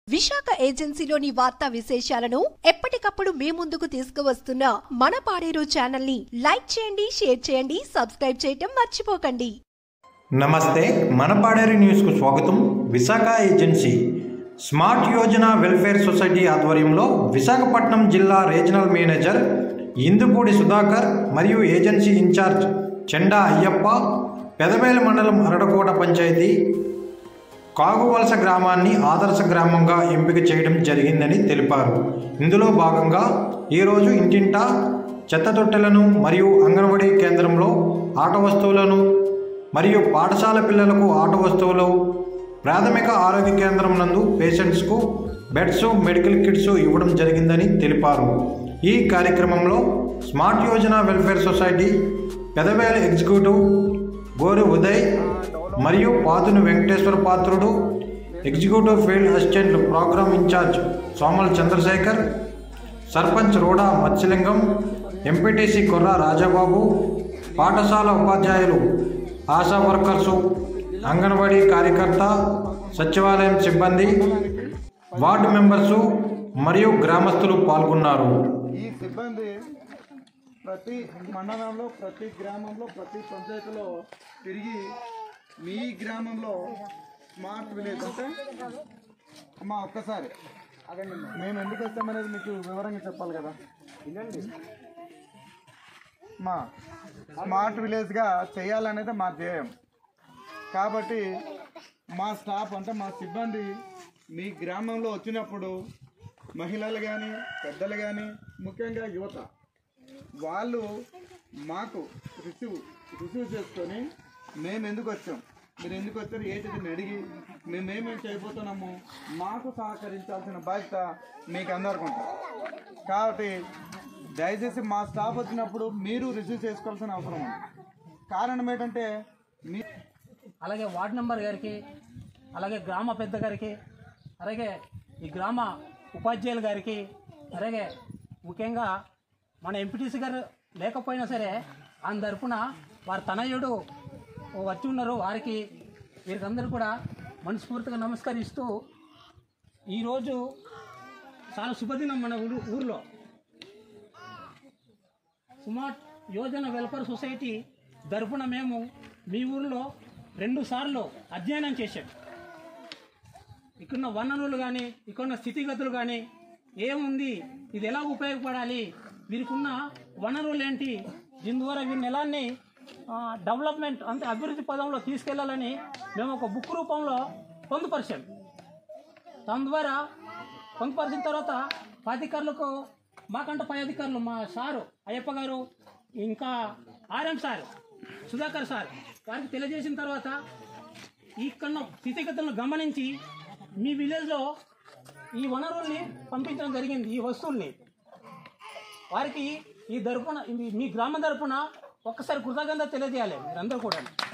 విశాఖ ఏజెన్సీలోని వార్తా విశేషాలను ఎప్పటికప్పుడు మీ ముందుకు తీసుకువస్తున్న మన పాడేరు ఛానల్ ని లైక్ చేయండి షేర్ చేయండి సబ్స్క్రైబ్ చేయటం మర్చిపోకండి నమస్తే మన పాడేరు న్యూస్కు స్వాగతం Visakha agency smart Yojana welfare society ఆధ్వర్యంలో విశాఖపట్నం జిల్లా రీజనల్ మేనేజర్ ఇందుపూడి సుధాకర్ మరియు ఏజెన్సీ ఇన్ఛార్జ్ చెండా అయ్యప్ప పెదవేల మండలం అరడకోట పంచాయతీ కాగువలస గ్రామాన్ని ఆదర్శ గ్రామంగా ఎంపిక చేయడం జరిగిందని తెలిపారు ఇందులో భాగంగా ఈరోజు ఇంటింటా చెత్త తొట్టెలను మరియు అంగన్వాడీ కేంద్రంలో ఆట వస్తువులను మరియు పాఠశాల పిల్లలకు ఆట వస్తువులు ప్రాథమిక ఆరోగ్య కేంద్రం నందు పేషెంట్స్కు బెడ్స్ మెడికల్ కిట్స్ ఇవ్వడం జరిగిందని తెలిపారు ఈ కార్యక్రమంలో smart Yojana welfare society Pedavela executive Gori Uday మరియు Patuni Venkateswara Patrudu executive field assistant programme incharge Somal Chandrasekhar sarpanch Roda Matsyalingam MPTC Korra Rajababu పాఠశాల ఉపాధ్యాయులు ఆశా వర్కర్సు అంగన్వాడీ కార్యకర్త సచివాలయం సిబ్బంది వార్డు మెంబర్సు మరియు గ్రామస్తులు పాల్గొన్నారు ఈ సిబ్బంది ప్రతి మండలంలో ప్రతి గ్రామంలో ప్రతి పంచాయతీలో తిరిగి మీ గ్రామంలో స్మార్ట్ విలేజ్ అంటే అమ్మా ఒక్కసారి మేము ఎందుకు వస్తామనేది మీకు వివరంగా చెప్పాలి కదా వినండి మా స్మార్ట్ విలేజ్గా చేయాలనేది మా ధ్యేయం కాబట్టి మా స్టాఫ్ అంటే మా సిబ్బంది మీ గ్రామంలో వచ్చినప్పుడు మహిళలు కానీ పెద్దలు కానీ ముఖ్యంగా యువత వాళ్ళు మాకు రిసీవ్ రిసీవ్ చేసుకొని మేము ఎందుకు వచ్చాం మీరు ఎందుకు వచ్చారు ఏంటిది అడిగి మేము ఏమేమి చేయబోతున్నాము మాకు సహకరించాల్సిన బాధ్యత మీకు అందరికీ ఉంటుంది కాబట్టి దయచేసి మా స్టాఫ్ వచ్చినప్పుడు మీరు రిసీవ్ చేసుకోవాల్సిన అవసరం ఉంది కారణం ఏంటంటే మీ అలాగే వార్డు మెంబర్ గారికి అలాగే గ్రామ పెద్ద గారికి అలాగే ఈ గ్రామ ఉపాధ్యాయులు గారికి అలాగే ముఖ్యంగా మన ఎంపీటీసీ గారు లేకపోయినా సరే ఆయన తరపున వారి తనయుడు వచ్చి ఉన్నారు వారికి వీరికందరూ కూడా మనస్ఫూర్తిగా నమస్కరిస్తూ ఈరోజు చాలా శుభదినం మన ఊరు ఊర్లో స్మార్ట్ యోజన వెల్ఫేర్ సొసైటీ తరపున మేము మీ ఊరిలో రెండు సార్లు అధ్యయనం చేశాం ఇక్కడున్న వనరులు కానీ ఇక్కడున్న స్థితిగతులు కానీ ఏముంది ఇది ఎలా ఉపయోగపడాలి వీరికున్న వనరులు ఏంటి దీని ద్వారా వీరిని ఎలాన్ని ఆ, డెవలప్మెంట్ అంటే అభివృద్ధి పదంలో తీసుకెళ్లాలని మేము ఒక బుక్ రూపంలో పొందుపరిచాం దాని ద్వారా పొందుపరిచిన తర్వాత పై అధికారులకు మాకంటే పై అధికారులు మా సారు అయ్యప్ప గారు ఇంకా ఆర్ఎం సార్ సుధాకర్ సార్ వారికి తెలియజేసిన తర్వాత ఇక్కడ స్థితిగతులను గమనించి మీ విలేజ్లో ఈ వనరుల్ని పంపించడం జరిగింది ఈ వస్తువుల్ని వారికి ఈ తరపున మీ గ్రామం తరపున ఒక్కసారి కృతజ్ఞత తెలియజేయాలి మీరందరూ కూడా